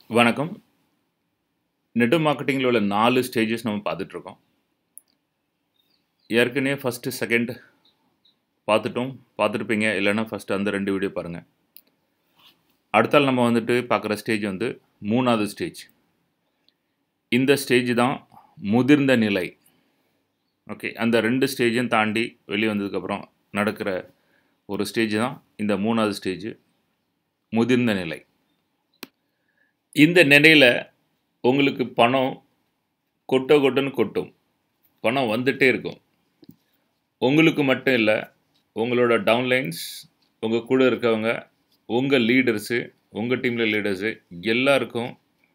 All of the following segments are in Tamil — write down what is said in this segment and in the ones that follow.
வணக்கம் நெட் மார்க்கெட்டிங்கில் உள்ள நாலு ஸ்டேஜஸ் நம்ம பார்த்துட்ருக்கோம் ஏற்கனவே ஃபஸ்ட்டு செகண்ட் பார்த்துட்டோம் பார்த்துருப்பீங்க இல்லைன்னா ஃபஸ்ட்டு அந்த ரெண்டு வீடியோ பாருங்கள் அடுத்தால் நம்ம வந்துட்டு பார்க்குற ஸ்டேஜ் வந்து மூணாவது ஸ்டேஜ் இந்த ஸ்டேஜ் தான் முதிர்ந்த நிலை ஓகே அந்த ரெண்டு ஸ்டேஜையும் தாண்டி வெளியே வந்ததுக்கப்புறம் நடக்கிற ஒரு ஸ்டேஜ் தான் இந்த மூணாவது ஸ்டேஜ் முதிர்ந்த நிலை இந்த நிலையில் உங்களுக்கு பணம் கொட்ட கொட்டுன்னு கொட்டும் பணம் வந்துட்டே இருக்கும் உங்களுக்கு மட்டும் இல்லை உங்களோட டவுன்லைன்ஸ் உங்கள் கூட இருக்கவங்க உங்கள் லீடர்ஸு உங்கள் டீமில் லீடர்ஸு எல்லாருக்கும்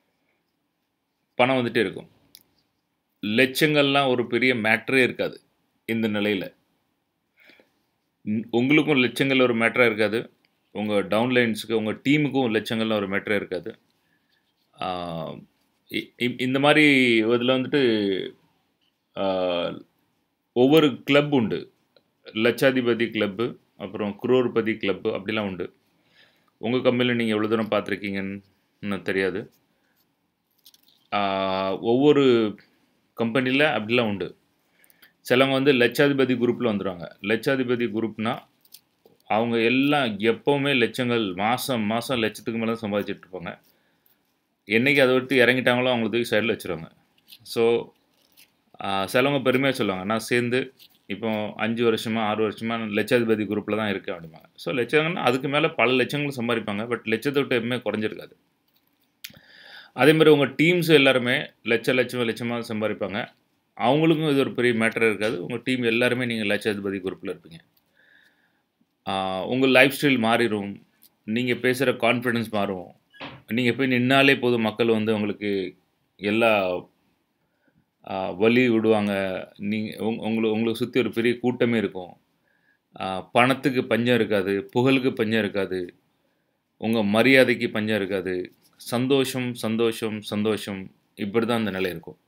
பணம் வந்துட்டே இருக்கும் லட்சங்கள்லாம் ஒரு பெரிய மேட்ரே இருக்காது இந்த நிலையில் உங்களுக்கும் லட்சங்கள் ஒரு மேட்டராக இருக்காது உங்கள் டவுன்லைன்ஸுக்கு உங்கள் டீமுக்கும் லட்சங்கள்லாம் ஒரு மேட்டரே இருக்காது ஆஹ் இ- இ- இந்த மாதிரி இதில் வந்துட்டு ஆஹ், ஒவ்வொரு கிளப் உண்டு லட்சாதிபதி கிளப்பு அப்புறம் குரோர்பதி கிளப்பு அப்படிலாம் உண்டு உங்கள் கம்பெனியில் நீங்கள் எவ்வளோ தூரம் பார்த்துருக்கீங்கன்னு தெரியாது ஆஹ், ஒவ்வொரு கம்பெனியில் அப்படிலாம் உண்டு சிலவங்க வந்து லட்சாதிபதி குரூப்பில் வந்துடுவாங்க லட்சாதிபதி குரூப்னா அவங்க எல்லாம் எப்போவுமே லட்சங்கள் மாதம் மாதம் லட்சத்துக்கு மேலே சம்பாதிச்சிட்டு இருப்பாங்க என்னைக்கு அதை விட்டு இறங்கிட்டாங்களோ அவங்களுக்கு தூக்கி சைடில் வச்சுருவாங்க ஸோ சிலவங்க பெருமையாக சொல்லுவாங்க நான் சேர்ந்து இப்போ அஞ்சு வருஷமா ஆறு வருஷமா நான் லட்சாதிபதி குரூப்பில் தான் இருக்கேன் அப்படிம்பாங்க ஸோ லட்சங்கள்னா அதுக்கு மேலே பல லட்சங்கள் சம்பாதிப்பாங்க பட் லட்சத்தை விட்டு எப்பவுமே குறைஞ்சிருக்காது அதே மாதிரி உங்கள் டீம்ஸ் எல்லாருமே லட்ச லட்சம் லட்சமாக சம்பாதிப்பாங்க அவங்களுக்கும் இது ஒரு பெரிய மேட்டர் இருக்காது உங்கள் டீம் எல்லாருமே நீங்கள் லட்சாதிபதி குரூப்பில் இருப்பீங்க ஆஹ் உங்கள் லைஃப் ஸ்டைல் மாறிடும் நீங்கள் பேசுகிற கான்ஃபிடென்ஸ் மாறும் நீங்கள் போய் நின்னாலே போதும் மக்கள் வந்து உங்களுக்கு எல்லா ஆஹ், வழி விடுவாங்க நீங்கள் உங் உங்களுக்கு உங்களுக்கு சுற்றி ஒரு பெரிய கூட்டமே இருக்கும் ஆஹ், பணத்துக்கு பஞ்சம் இருக்காது புகழுக்கு பஞ்சம் இருக்காது உங்கள் மரியாதைக்கு பஞ்சம் இருக்காது சந்தோஷம் சந்தோஷம் சந்தோஷம் இப்படி தான் அந்த நிலை இருக்கும்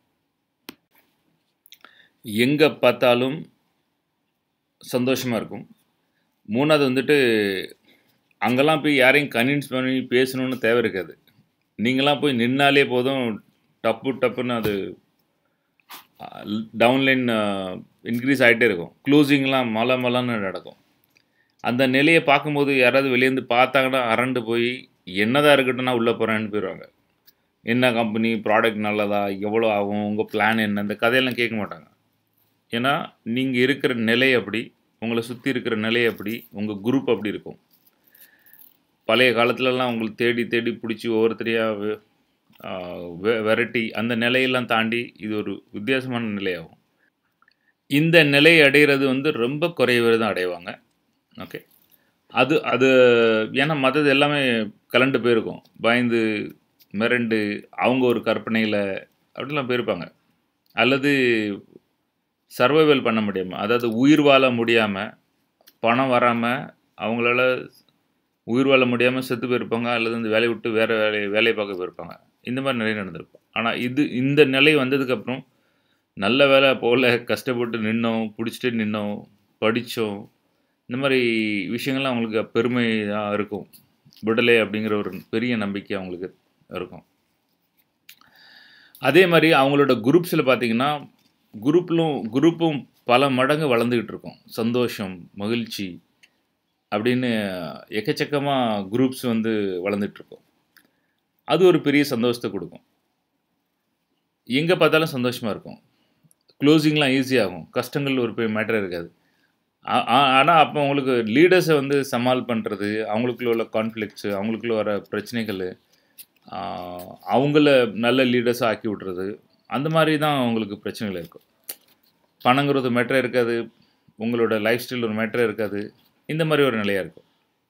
எங்கே பார்த்தாலும் சந்தோஷமாக இருக்கும் மூணாவது வந்துட்டு அங்கெல்லாம் போய் யாரையும் கன்வின்ஸ் பண்ணி பேசணும்னு தேவை இருக்காது நீங்களாம் போய் நின்னாலே போதும் டப்பு டப்புன்னு அது டவுன்லைன் இன்க்ரீஸ் ஆகிட்டே இருக்கும் க்ளோசிங்லாம் மலை மலைன்னு நடக்கும் அந்த நிலையை பார்க்கும்போது யாராவது வெளியேந்து பார்த்தாங்கன்னா அரண்டு போய் என்னதான் இருக்கட்டும் நான் உள்ளே போகிறேன்னு போயிடுவாங்க என்ன கம்பெனி ப்ராடக்ட் நல்லதா எவ்வளோ ஆகும் உங்கள் பிளான் என்ன இந்த கதையெல்லாம் கேட்க மாட்டாங்க ஏன்னா நீங்கள் இருக்கிற நிலை அப்படி உங்களை சுற்றி இருக்கிற நிலை அப்படி உங்கள் குரூப் அப்படி இருக்கும் பழைய காலத்துலலாம் உங்களுக்கு தேடி தேடி பிடிச்சி ஒவ்வொருத்தரையாக வெரைட்டி அந்த நிலையெல்லாம் தாண்டி இது ஒரு வித்தியாசமான நிலையாகும் இந்த நிலையை அடைகிறது வந்து ரொம்ப குறைவர் தான் அடைவாங்க ஓகே அது அது ஏன்னா மற்றது எல்லாமே கலண்டு போயிருக்கும் பயந்து மிரண்டு அவங்க ஒரு கற்பனையில் அப்படிலாம் போயிருப்பாங்க அல்லது சர்வைவல் பண்ண முடியாமல் அதாவது உயிர் வாழ முடியாமல் பணம் வராமல் அவங்களால உயிர் வாழ முடியாமல் செத்து போயிருப்பாங்க அல்லது இந்த வேலையை விட்டு வேறு வேலையை வேலையை பார்க்க போயிருப்பாங்க இந்த மாதிரி நிறைய நடந்திருக்கும் ஆனால் இது இந்த நிலை வந்ததுக்கப்புறம் நல்ல வேலை போல கஷ்டப்பட்டு நின்னோம் பிடிச்சிட்டு நின்னோம் படித்தோம் இந்த மாதிரி விஷயங்கள்லாம் அவங்களுக்கு பெருமையாக இருக்கும் விடலை அப்படிங்கிற ஒரு பெரிய நம்பிக்கை அவங்களுக்கு இருக்கும் அதே மாதிரி அவங்களோட குரூப்ஸில் பார்த்தீங்கன்னா குரூப்லும் குரூப்பும் பல மடங்கு வளர்ந்துக்கிட்டு இருக்கும் சந்தோஷம் மகிழ்ச்சி அப்படின்னு எக்கச்சக்கமாக குரூப்ஸ் வந்து வளர்ந்துட்டுருக்கும் அது ஒரு பெரிய சந்தோஷத்தை கொடுக்கும் எங்கே பார்த்தாலும் சந்தோஷமாக இருக்கும் க்ளோசிங்லாம் ஈஸியாகும் கஷ்டங்கள் ஒரு பெரிய மேட்டர் இருக்காது ஆனால் அப்போ அவங்களுக்கு லீடர்ஸை வந்து சமால் பண்ணுறது அவங்களுக்குள்ள உள்ள கான்ஃப்ளிக்ஸு அவங்களுக்குள்ள வர பிரச்சனைகள் ஆஹ், அவங்கள நல்ல லீடர்ஸாக ஆக்கி விட்றது அந்த மாதிரி தான் அவங்களுக்கு பிரச்சனைகள் இருக்கும் பணங்கிறது மேட்டரே இருக்காது உங்களோட லைஃப் ஸ்டைல் ஒரு மேட்டரே இருக்காது இந்த மாதிரி ஒரு நிலையாக இருக்கும்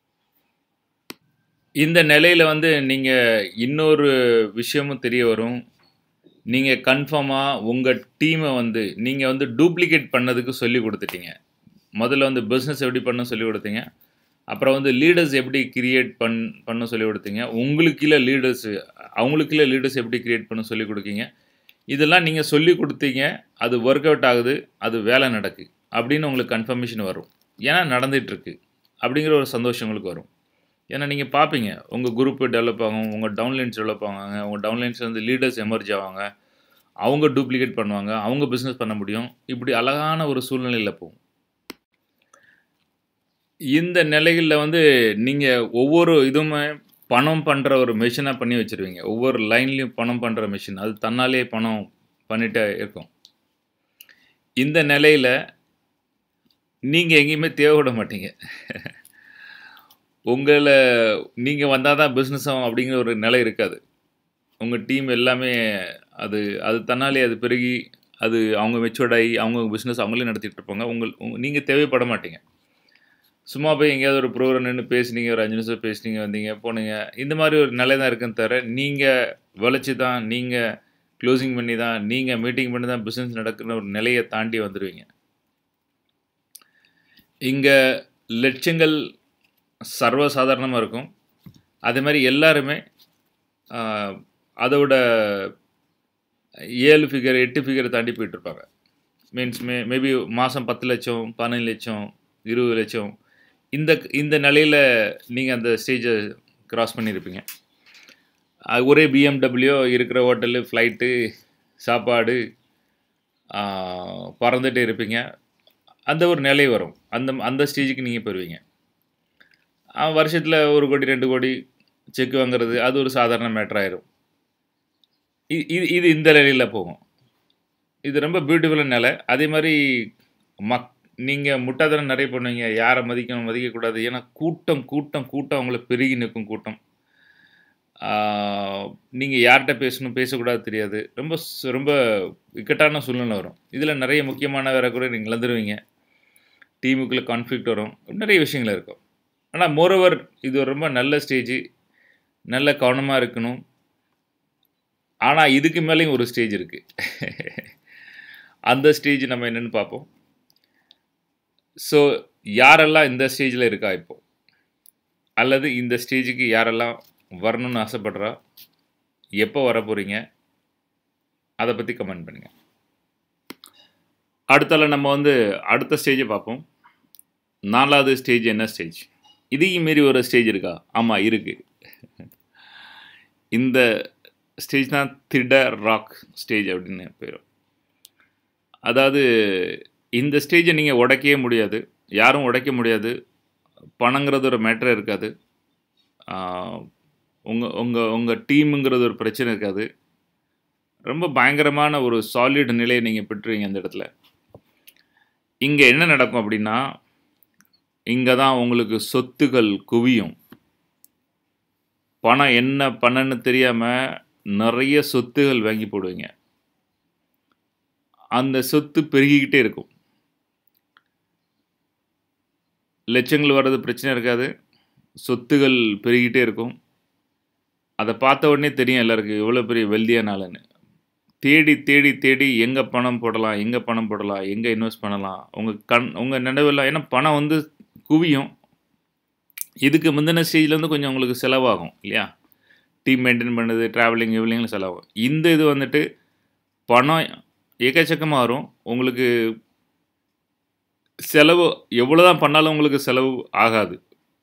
இந்த நிலையில் வந்து நீங்கள் இன்னொரு விஷயமும் தெரிய வரும் நீங்கள் கன்ஃபார்மாக உங்கள் டீமை வந்து நீங்கள் வந்து டூப்ளிகேட் பண்ணதுக்கு சொல்லி கொடுத்துட்டீங்க முதல்ல வந்து பிஸ்னஸ் எப்படி பண்ண சொல்லி கொடுத்தீங்க அப்புறம் வந்து லீடர்ஸ் எப்படி கிரியேட் பண் பண்ண சொல்லி கொடுத்தீங்க உங்களுக்கு கீழே லீடர்ஸு அவங்களுக்கு கீழே லீடர்ஸ் எப்படி கிரியேட் பண்ண சொல்லி கொடுக்கீங்க இதெல்லாம் நீங்கள் சொல்லி கொடுத்தீங்க அது ஒர்க் அவுட் ஆகுது அது வேலை நடக்கு அப்படின்னு உங்களுக்கு கன்ஃபர்மேஷன் வரும் ஏன்னா நடந்துகிட்ருக்கு அப்படிங்கிற ஒரு சந்தோஷம் உங்களுக்கு வரும் ஏன்னா நீங்கள் பார்ப்பீங்க உங்கள் குரூப் டெவலப் ஆகும் உங்கள் டவுன்லைன்ஸ் டெவலப் ஆவாங்க உங்கள் டவுன்லைன்ஸ் வந்து லீடர்ஸ் எமர்ஜ் ஆவாங்க அவங்க டூப்ளிகேட் பண்ணுவாங்க அவங்க பிஸ்னஸ் பண்ண முடியும் இப்படி அழகான ஒரு சூழ்நிலையில் போகும் இந்த நிலைகளில் வந்து நீங்கள் ஒவ்வொரு இதுவுமே பணம் பண்ணுற ஒரு மிஷினாக பண்ணி வச்சுருவீங்க ஒவ்வொரு லைன்லேயும் பணம் பண்ணுற மிஷின் அது தன்னாலே பணம் பண்ணிட்டே இருக்கும் இந்த நிலையில் நீங்கள் எங்கேயுமே தேவைப்பட மாட்டீங்க உங்களை நீங்கள் வந்தால் தான் பிஸ்னஸ் ஆகும் அப்படிங்கிற ஒரு நிலை இருக்காது உங்கள் டீம் எல்லாமே அது அது தன்னாலே அது பெருகி அது அவங்க மெச்சூர்ட் ஆகி அவங்க பிஸ்னஸ் அவங்களே நடத்திட்டு இருப்பாங்க உங்கள் நீங்கள் தேவைப்பட மாட்டீங்க சும்மா போய் எங்கேயாவது ஒரு ப்ரோக்ராம் நின்று பேசுனீங்க ஒரு அஞ்சு நிமிஷம் பேசுனீங்க வந்தீங்க போனீங்க இந்த மாதிரி ஒரு நிலை தான் இருக்குன்னு தவிர நீங்கள் வளைச்சி தான் நீங்கள் க்ளோசிங் பண்ணி தான் நீங்கள் மீட்டிங் பண்ணி தான் பிஸ்னஸ் நடக்கிற ஒரு நிலையை தாண்டி வந்துடுவீங்க இங்கே லட்சங்கள் சர்வசாதாரணமாக இருக்கும் அதே மாதிரி எல்லாருமே ஆஹ், அதோட ஏழு ஃபிகர் எட்டு ஃபிகரை தாண்டி போயிட்டுருப்பாங்க மீன்ஸ் மே மேபி மாதம் பத்து லட்சம் பதினஞ்சு லட்சம் இருபது லட்சம் இந்த இந்த நிலையில் நீங்கள் அந்த ஸ்டேஜை கிராஸ் பண்ணியிருப்பீங்க அது ஒரே பிஎம்டபிள்யூ இருக்கிற ஹோட்டலு ஃப்ளைட்டு சாப்பாடு ஆஹ், பறந்துட்டு இருப்பீங்க அந்த ஒரு நிலை வரும் அந்த அந்த ஸ்டேஜுக்கு நீங்கள் போயிருவீங்க வருஷத்தில் ஒரு கோடி ரெண்டு கோடி செக் வாங்குறது அது ஒரு சாதாரண மேட்டர் ஆயிரும் இ- இது இது இந்த நிலையில் போகும் இது ரொம்ப பியூட்டிஃபுல்லான நிலை அதே மாதிரி மக் நீங்கள் முட்டாதனம் நிறைய பண்ணுவீங்க யாரை மதிக்கணும் மதிக்கக்கூடாது ஏன்னா கூட்டம் கூட்டம் கூட்டம் அவங்கள பெருகி நிற்கும் கூட்டம் நீங்கள் யார்கிட்ட பேசணும் பேசக்கூடாது தெரியாது ரொம்ப சு- ரொம்ப இக்கட்டான சூழ்நிலை வரும் இதில் நிறைய முக்கியமான வேற கூட நீங்கள் இழந்துருவீங்க டீமுக்குள்ளே கான்ஃப்ளிக்ட் வரும் நிறைய விஷயங்கள் இருக்கும் ஆனால் மோரோவர் இது ஒரு ரொம்ப நல்ல ஸ்டேஜ் நல்ல கவனமாக இருக்கணும் ஆனால் இதுக்கு மேலேயும் ஒரு ஸ்டேஜ் இருக்குது அந்த ஸ்டேஜ் நம்ம என்னன்னு பார்ப்போம் ஸோ யாரெல்லாம் இந்த ஸ்டேஜில் இருக்கா இப்போ அல்லது இந்த ஸ்டேஜுக்கு யாரெல்லாம் வரணும்னு ஆசைப்படுறா எப்போ வர போகிறீங்க அதை பற்றி கமெண்ட் பண்ணுங்கள் அடுத்தால நம்ம வந்து அடுத்த ஸ்டேஜை பார்ப்போம் நாலாவது ஸ்டேஜ் என்ன ஸ்டேஜ் இதையும் மீறி ஒரு ஸ்டேஜ் இருக்கா ஆமாம் இருக்குது இந்த ஸ்டேஜ் தான் திட ராக் ஸ்டேஜ் அப்படின்னு பேரும் அதாவது இந்த ஸ்டேஜை நீங்கள் உடைக்கவே முடியாது யாரும் உடைக்க முடியாது பணங்கிறது ஒரு மேட்டரே இருக்காது உங்கள் உங்கள் உங்கள் டீமுங்கிறது ஒரு பிரச்சனை இருக்காது ரொம்ப பயங்கரமான ஒரு சாலிட் நிலையை நீங்கள் பெற்றுவீங்க அந்த இடத்துல இங்கே என்ன நடக்கும் அப்படின்னா இங்கே தான் உங்களுக்கு சொத்துகள் குவியும் பணம் என்ன பண்ணன்னு தெரியாமல் நிறைய சொத்துகள் வாங்கி போடுவீங்க அந்த சொத்து பெருகிக்கிட்டே இருக்கும் லட்சங்கள் வர்றது பிரச்சனை இருக்காது சொத்துகள் பெருகிட்டே இருக்கும் அதை பார்த்த உடனே தெரியும் எல்லாருக்கும் எவ்வளோ பெரிய வெல்தியான ஆளுன்னு தேடி தேடி தேடி எங்கே பணம் போடலாம் எங்கே பணம் போடலாம் எங்கே இன்வெஸ்ட் பண்ணலாம் உங்கள் கண் உங்கள் நினைவெல்லாம் ஏன்னா பணம் வந்து குவியும் இதுக்கு முந்தின ஸ்டேஜில் வந்து கொஞ்சம் உங்களுக்கு செலவாகும் இல்லையா டீம் மெயின்டைன் பண்ணுறது ட்ராவலிங் இவ்லிங்ல செலவாகும் இந்த இது வந்துட்டு பணம் எக்கச்சக்கமாக வரும் உங்களுக்கு செலவு எவ்வளோ தான் பண்ணாலும் உங்களுக்கு செலவு ஆகாது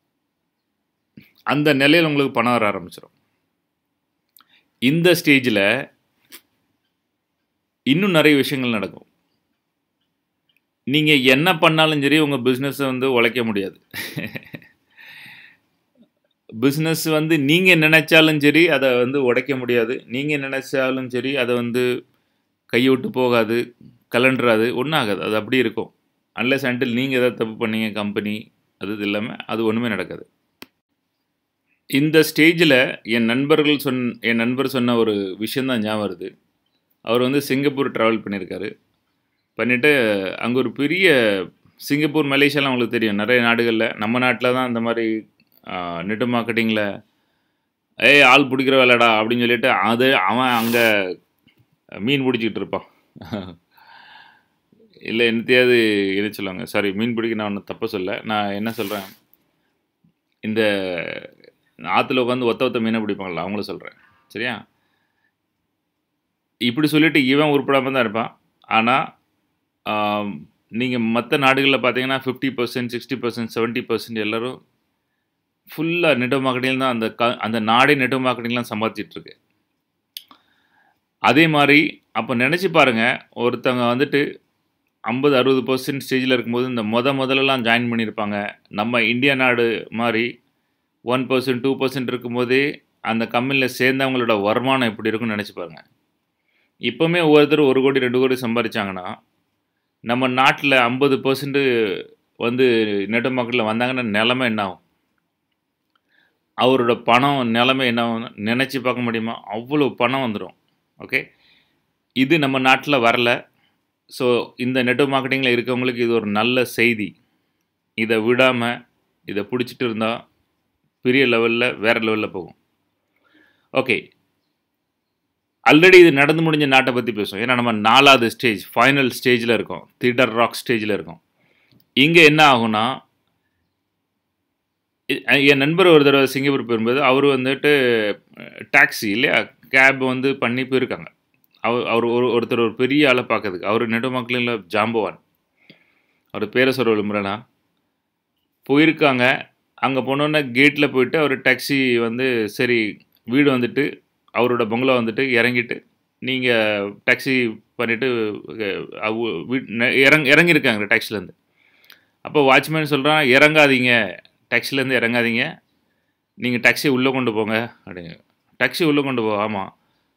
அந்த நிலையில் உங்களுக்கு பணம் வர ஆரம்பிச்சிடும் இந்த ஸ்டேஜில் இன்னும் நிறைய விஷயங்கள் நடக்கும் நீங்கள் என்ன பண்ணாலும் சரி உங்கள் பிஸ்னஸை வந்து உழைக்க முடியாது பிஸ்னஸ் வந்து நீங்கள் நினைச்சாலும் சரி அதை வந்து உடைக்க முடியாது நீங்கள் நினைச்சாலும் சரி அதை வந்து கையை விட்டு போகாது கலண்டுறாது ஒன்றும் ஆகாது அது அப்படி இருக்கும் அன்லெஸ் அண்டில் நீங்கள் எதாவது தப்பு பண்ணீங்க கம்பெனி அது இது இல்லாமல் அது ஒன்றுமே நடக்காது இந்த ஸ்டேஜில் என் நண்பர்கள் சொன் என் நண்பர் சொன்ன ஒரு விஷயந்தான் ஞாபகம் வருது அவர் வந்து சிங்கப்பூர் ட்ராவல் பண்ணியிருக்காரு பண்ணிவிட்டு அங்கே ஒரு பெரிய சிங்கப்பூர் மலேசியாலாம் உங்களுக்கு தெரியும் நிறைய நாடுகளில் நம்ம நாட்டில் தான் அந்த மாதிரி நெட்டு மார்க்கெட்டிங்கில் ஏய் ஆள் பிடிக்கிற வேலைடா அப்படின்னு சொல்லிட்டு அது அவன் அங்கே மீன் பிடிச்சிக்கிட்டு இருப்பான் இல்லை என்னத்தையாவது என்ன சொல்லுவாங்க சாரி மீன் பிடிக்க நான் ஒன்றும் தப்ப சொல்ல நான் என்ன சொல்கிறேன் இந்த ஆற்றுல உட்காந்து ஒத்த ஒத்த மீனை பிடிப்பாங்களா அவங்கள சொல்கிறேன் சரியா இப்படி சொல்லிட்டு இவன் உருப்படாமல் தான் இருப்பான் ஆனால் நீங்கள் மற்ற நாடுகளில் பார்த்தீங்கன்னா fifty percent sixty percent seventy percent எல்லோரும் ஃபுல்லாக நெட்வொர்க் மார்க்கெட்டிங் தான் அந்த க அந்த நாடே நெட்வொர்க் மார்க்கெட்டிங்லாம் சம்பாதிச்சிட்ருக்கு அதே மாதிரி அப்போ நினச்சி பாருங்கள் ஒருத்தவங்க வந்துட்டு ஐம்பது அறுபது பர்சன்ட் ஸ்டேஜில் இருக்கும்போது இந்த முத முதல்லலாம் ஜாயின் பண்ணியிருப்பாங்க நம்ம இந்தியா நாடு மாதிரி ஒன் பர்சன்ட் டூ பர்சன்ட் இருக்கும்போதே அந்த கம்பெனியில் சேர்ந்தவங்களோட வருமானம் எப்படி இருக்குன்னு நினச்சி பாருங்க இப்போவுமே ஒவ்வொருத்தர் ஒரு கோடி ரெண்டு கோடி சம்பாதிச்சாங்கன்னா நம்ம நாட்டில் ஐம்பது பர்சன்ட் வந்து நெட் மார்க்கெட்டில் வந்தாங்கன்னா நிலமை என்ன ஆகும் அவரோட பணம் நிலமை என்ன ஆகும் நினச்சி பார்க்க முடியுமா அவ்வளோ பணம் வந்துடும் ஓகே இது நம்ம நாட்டில் வரல ஸோ இந்த நெட்வொர்க் மார்க்கெட்டிங்கில் இருக்கவங்களுக்கு இது ஒரு நல்ல செய்தி இதை விடாமல் இதை பிடிச்சிட்டு இருந்தால் பெரிய லெவலில் வேறு லெவலில் போகும் ஓகே ஆல்ரெடி இது நடந்து முடிஞ்ச நாட்டை பற்றி பேசுவோம் ஏன்னா நம்ம நாலாவது ஸ்டேஜ் ஃபைனல் ஸ்டேஜில் இருக்கோம் திடர் ராக் ஸ்டேஜில் இருக்கோம் இங்கே என்ன ஆகும்னா இ- என் நண்பர் ஒரு தடவை சிங்கப்பூர் போயிரும்போது அவர் வந்துட்டு டாக்ஸி இல்லையா கேப் வந்து பண்ணி போயிருக்காங்க அவர் அவர் ஒரு ஒருத்தர் ஒரு பெரிய ஆளை பார்க்கறதுக்கு அவர் நெடுமக்களில் ஜாம்பவான் அவர் பேரை சொல்ல விரும்புகிறேன்னா போயிருக்காங்க அங்கே போனோன்னே கேட்டில் போயிட்டு அவர் டாக்ஸி வந்து சரி வீடு வந்துட்டு அவரோட பங்களா வந்துட்டு இறங்கிட்டு நீங்கள் டாக்ஸி பண்ணிவிட்டு இறங் இறங்கியிருக்காங்க டாக்ஸிலேருந்து அப்போ வாட்ச்மேன் சொல்கிறான் இறங்காதீங்க டாக்ஸிலேருந்து இறங்காதீங்க நீங்கள் டாக்ஸி உள்ளே கொண்டு போங்க அப்படிங்க டாக்ஸி உள்ளே கொண்டு போ ஆமாம்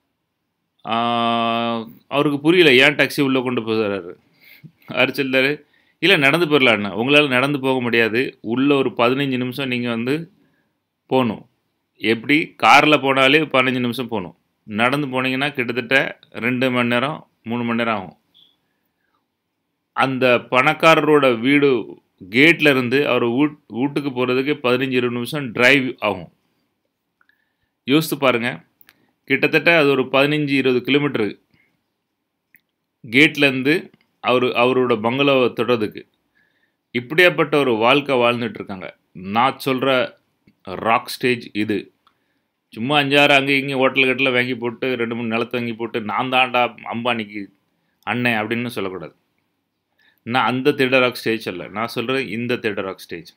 அவருக்கு புரியல ஏன் டாக்ஸி உள்ளே கொண்டு போகிறாரு அவர் சொல்றாரு இல்லை நடந்து போயிடலாண்ணா உங்களால் நடந்து போக முடியாது உள்ளே ஒரு பதினஞ்சு நிமிஷம் நீங்கள் வந்து போகணும் எப்படி காரில் போனாலே பதினஞ்சு நிமிஷம் போகணும் நடந்து போனீங்கன்னா கிட்டத்தட்ட ரெண்டு மணி நேரம் மூணு மணி நேரம் ஆகும் அந்த பணக்காரரோட வீடு கேட்ல இருந்து அவர் வீட் வீட்டுக்கு போகிறதுக்கு பதினஞ்சு இருபது நிமிஷம் டிரைவ் ஆகும் யோசித்து பாருங்கள் கிட்டத்தட்ட அது ஒரு பதினஞ்சு இருபது கிலோமீட்டரு கேட்லேருந்து அவர் அவரோட பங்களாவை தொடுறதுக்கு இப்படியாப்பட்ட ஒரு வாழ்க்கை வாழ்ந்துட்டு இருக்காங்க நான் சொல்கிற ராக் ஸ்டேஜ் இது சும்மா அஞ்சாறு அங்கே இங்கே ஹோட்டல் கட்டில் வாங்கி போட்டு ரெண்டு மூணு நிலத்தை வாங்கி போட்டு நான் தான்டா அம்பானிக்கு அண்ணன் அப்படின்னு சொல்லக்கூடாது நான் அந்த திடராக் ஸ்டேஜ் அல்ல நான் சொல்கிறது இந்த திடராக் ஸ்டேஜ்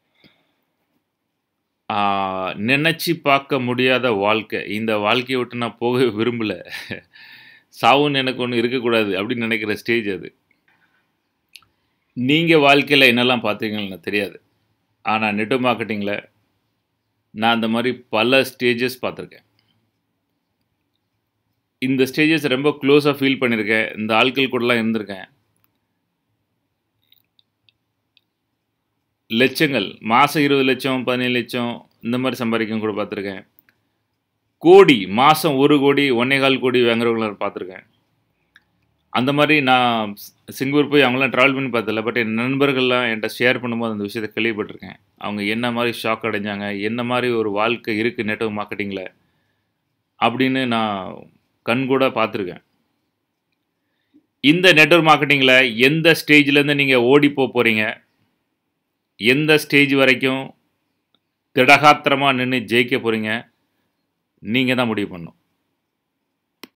நினச்சி பார்க்க முடியாத வாழ்க்கை இந்த வாழ்க்கையை விட்டு நான் போக விரும்பலை சாவுன்னு எனக்கு ஒன்று இருக்கக்கூடாது அப்படின்னு நினைக்கிற ஸ்டேஜ் அது நீங்கள் வாழ்க்கையில் என்னெல்லாம் பார்த்தீங்கன்னு எனக்கு தெரியாது ஆனால் நெட்டு மார்க்கெட்டிங்கில் நான் அந்த மாதிரி பல ஸ்டேஜஸ் பார்த்துருக்கேன் இந்த ஸ்டேஜஸ் ரொம்ப க்ளோஸாக ஃபீல் பண்ணியிருக்கேன் இந்த ஆட்கள் கூடலாம் இருந்திருக்கேன் லட்சங்கள் மாதம் இருபது லட்சம் பதினேழு லட்சம் இந்த மாதிரி சம்பாதிக்கும் கூட பார்த்துருக்கேன் கோடி மாதம் ஒரு கோடி ஒன்னே கால் கோடி வாங்குறவங்கள பார்த்துருக்கேன் அந்த மாதிரி நான் சிங்கப்பூர் போய் அவங்களாம் ட்ராவல் பண்ணி பார்த்ததில்ல பட் என் நண்பர்கள்லாம் என்கிட்ட ஷேர் பண்ணும்போது அந்த விஷயத்தை கேள்விப்பட்டிருக்கேன் அவங்க என்ன மாதிரி ஷாக் அடைஞ்சாங்க என்ன மாதிரி ஒரு வாழ்க்கை இருக்குது நெட்வொர்க் மார்க்கெட்டிங்கில் அப்படின்னு நான் கண்கூட பார்த்துருக்கேன் இந்த நெட்வொர்க் மார்க்கெட்டிங்கில் எந்த ஸ்டேஜ்லேருந்து நீங்கள் ஓடி போக போகிறீங்க எந்த ஸ்டேஜ் வரைக்கும் திடகாத்திரமாக நின்று ஜெயிக்க போகிறீங்க நீங்கள் தான் முடிவு பண்ணணும்